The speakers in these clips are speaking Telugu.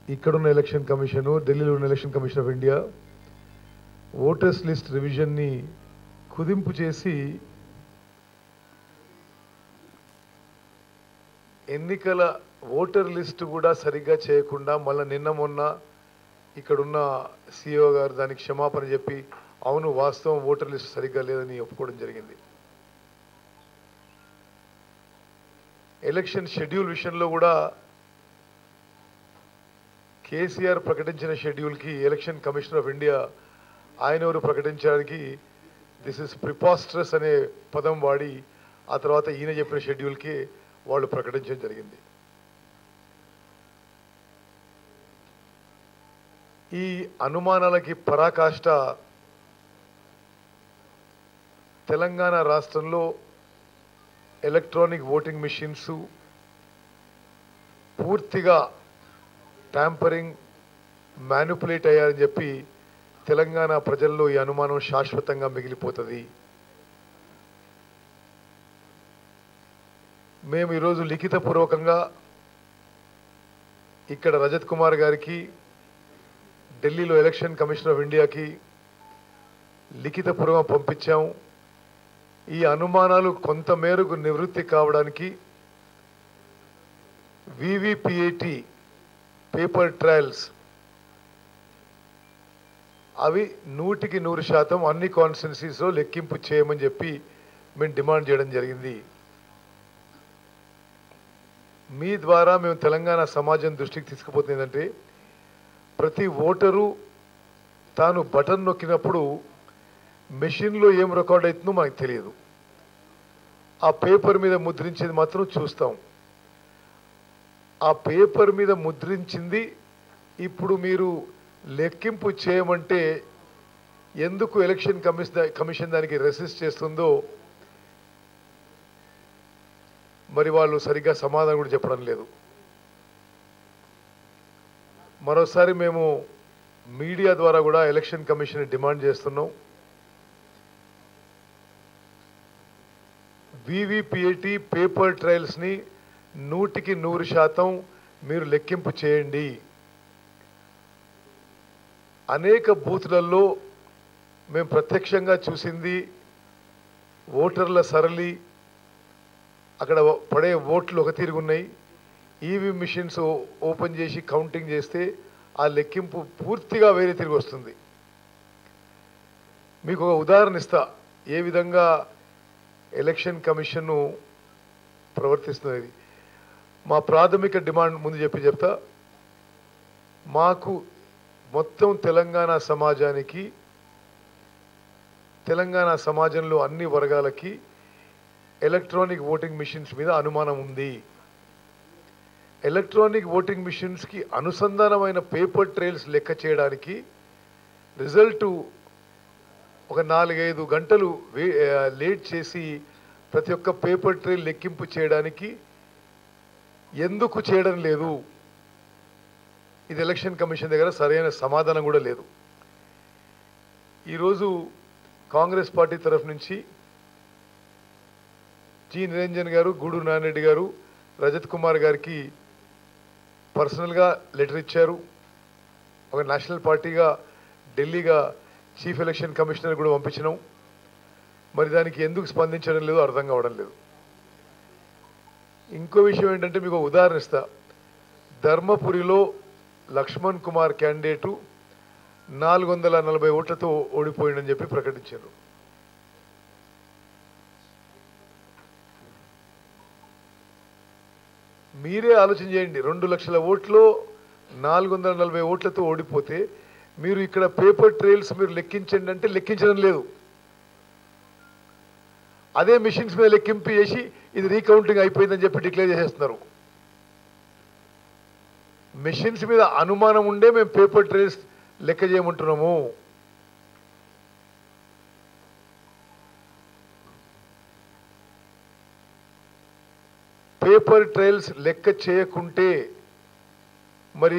ఇక్కడున్న ఎలక్షన్ కమిషను ఢిల్లీలో ఉన్న election commission of India voters list రివిజన్ని కుదింపు చేసి ఎన్నికల ఓటర్ లిస్ట్ కూడా సరిగ్గా చేయకుండా మళ్ళీ నిన్న మొన్న ఇక్కడున్న సిఇఓ గారు దానికి క్షమాపణ చెప్పి అవును వాస్తవం ఓటర్ లిస్ట్ సరిగ్గా లేదని ఒప్పుకోవడం జరిగింది ఎలక్షన్ షెడ్యూల్ విషయంలో కూడా కేసీఆర్ ప్రకటించిన షెడ్యూల్కి ఎలక్షన్ కమిషనర్ ఆఫ్ ఇండియా ఆయన ఎవరు ప్రకటించడానికి దిస్ ఇస్ ప్రిపాస్ట్రస్ అనే పదం వాడి ఆ తర్వాత ఈయన చెప్పిన షెడ్యూల్కి వాళ్ళు ప్రకటించడం జరిగింది ఈ అనుమానాలకి పరాకాష్ట తెలంగాణ రాష్ట్రంలో ఎలక్ట్రానిక్ ఓటింగ్ మిషన్స్ పూర్తిగా ట్యాంపరింగ్ మ్యానిపులేట్ అయ్యారని చెప్పి తెలంగాణ ప్రజల్లో ఈ అనుమానం శాశ్వతంగా మిగిలిపోతుంది మేము ఈరోజు లిఖితపూర్వకంగా ఇక్కడ రజత్ కుమార్ గారికి ఢిల్లీలో ఎలక్షన్ కమిషన్ ఆఫ్ ఇండియాకి లిఖితపూర్వకం పంపించాం ఈ అనుమానాలు కొంత మేరకు నివృత్తి కావడానికి వివిపిఏటి పేపర్ ట్రయల్స్ అవి నూటికి నూరు శాతం అన్ని కాన్స్టిట్యున్సీస్లో లెక్కింపు చేయమని చెప్పి మేము డిమాండ్ చేయడం జరిగింది మీ ద్వారా మేము తెలంగాణ సమాజం దృష్టికి తీసుకుపోతుంది ఏంటంటే ప్రతి ఓటరు తాను బటన్ నొక్కినప్పుడు మెషిన్లో ఏం రికార్డ్ అవుతుందో మనకు తెలియదు ఆ పేపర్ మీద ముద్రించేది మాత్రం చూస్తాం ఆ పేపర్ మీద ముద్రించింది ఇప్పుడు మీరు లెక్కింపు చేయమంటే ఎందుకు ఎలక్షన్ కమిషన్ కమిషన్ దానికి రెసిస్ట్ చేస్తుందో మరి వాళ్ళు సరిగ్గా సమాధానం కూడా చెప్పడం లేదు మరోసారి మేము మీడియా ద్వారా కూడా ఎలక్షన్ కమిషన్ డిమాండ్ చేస్తున్నాం వివిపిఏటి పేపర్ ట్రయల్స్ని నూటికి నూరు శాతం మీరు లెక్కింపు చేయండి అనేక బూత్లలో మేము ప్రత్యక్షంగా చూసింది ఓటర్ల సరళి అక్కడ పడే ఓట్లు ఒక తీరుగా ఉన్నాయి ఈవీ మిషన్స్ ఓపెన్ చేసి కౌంటింగ్ చేస్తే ఆ లెక్కింపు పూర్తిగా వేరే తిరిగి వస్తుంది మీకు ఒక ఉదాహరణ ఇస్తా ఏ విధంగా ఎలక్షన్ కమిషన్ను ప్రవర్తిస్తున్నది మా ప్రాథమిక డిమాండ్ ముందు చెప్పి చెప్తా మాకు మొత్తం తెలంగాణ సమాజానికి తెలంగాణ సమాజంలో అన్ని వర్గాలకి ఎలక్ట్రానిక్ ఓటింగ్ మిషన్స్ మీద అనుమానం ఉంది ఎలక్ట్రానిక్ ఓటింగ్ మిషన్స్కి అనుసంధానమైన పేపర్ ట్రైల్స్ లెక్క చేయడానికి రిజల్టు ఒక నాలుగైదు గంటలు వే ఆ, లేట్ చేసి ప్రతి ఒక్క పేపర్ ట్రైల్ లెక్కింపు చేయడానికి ఎందుకు చేయడం లేదు ఇది ఎలక్షన్ కమిషన్ దగ్గర సరైన సమాధానం కూడా లేదు ఈరోజు కాంగ్రెస్ పార్టీ తరఫు నుంచి జి నిరంజన్ గారు గూడూరు నారాయణరెడ్డి గారు రజత్ కుమార్ గారికి పర్సనల్గా లెటర్ ఇచ్చారు ఒక నేషనల్ పార్టీగా ఢిల్లీగా చీఫ్ ఎలక్షన్ కమిషనర్ కూడా పంపించినాం మరి దానికి ఎందుకు స్పందించడం లేదు అర్థం కావడం లేదు ఇంకో విషయం ఏంటంటే మీకు ఒక ఉదాహరణ ఇస్తా ధర్మపురిలో లక్ష్మణ్ కుమార్ క్యాండిడేటు నాలుగు వందల నలభై ఓట్లతో ఓడిపోయిందని చెప్పి ప్రకటించారు మీరే ఆలోచన చేయండి రెండు లక్షల ఓట్లు నాలుగు వందల నలభై ఓట్లతో ఓడిపోతే మీరు ఇక్కడ పేపర్ ట్రైల్స్ మీరు లెక్కించండి అంటే లెక్కించడం లేదు అదే మిషన్స్ మీద లెక్కింపు చేసి ఇది రీకౌంటింగ్ అయిపోయిందని చెప్పి డిక్లేర్ చేసేస్తున్నారు మెషిన్స్ మీద అనుమానం ఉండే మేము పేపర్ ట్రేస్ లెక్క చేయమంటున్నాము పేపర్ ట్రయల్స్ లెక్క చేయకుంటే మరి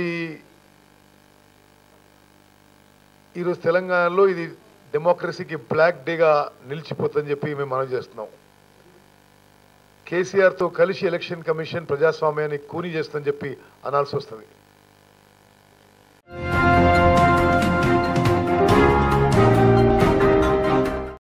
ఈరోజు తెలంగాణలో ఇది డెమోక్రసీకి బ్లాక్ డేగా నిలిచిపోతుందని చెప్పి మేము మనం చేస్తున్నాం కేసీఆర్తో కలిసి ఎలక్షన్ కమిషన్ ప్రజాస్వామ్యాన్ని కూని చేస్తుందని చెప్పి అనాల్సి వస్తుంది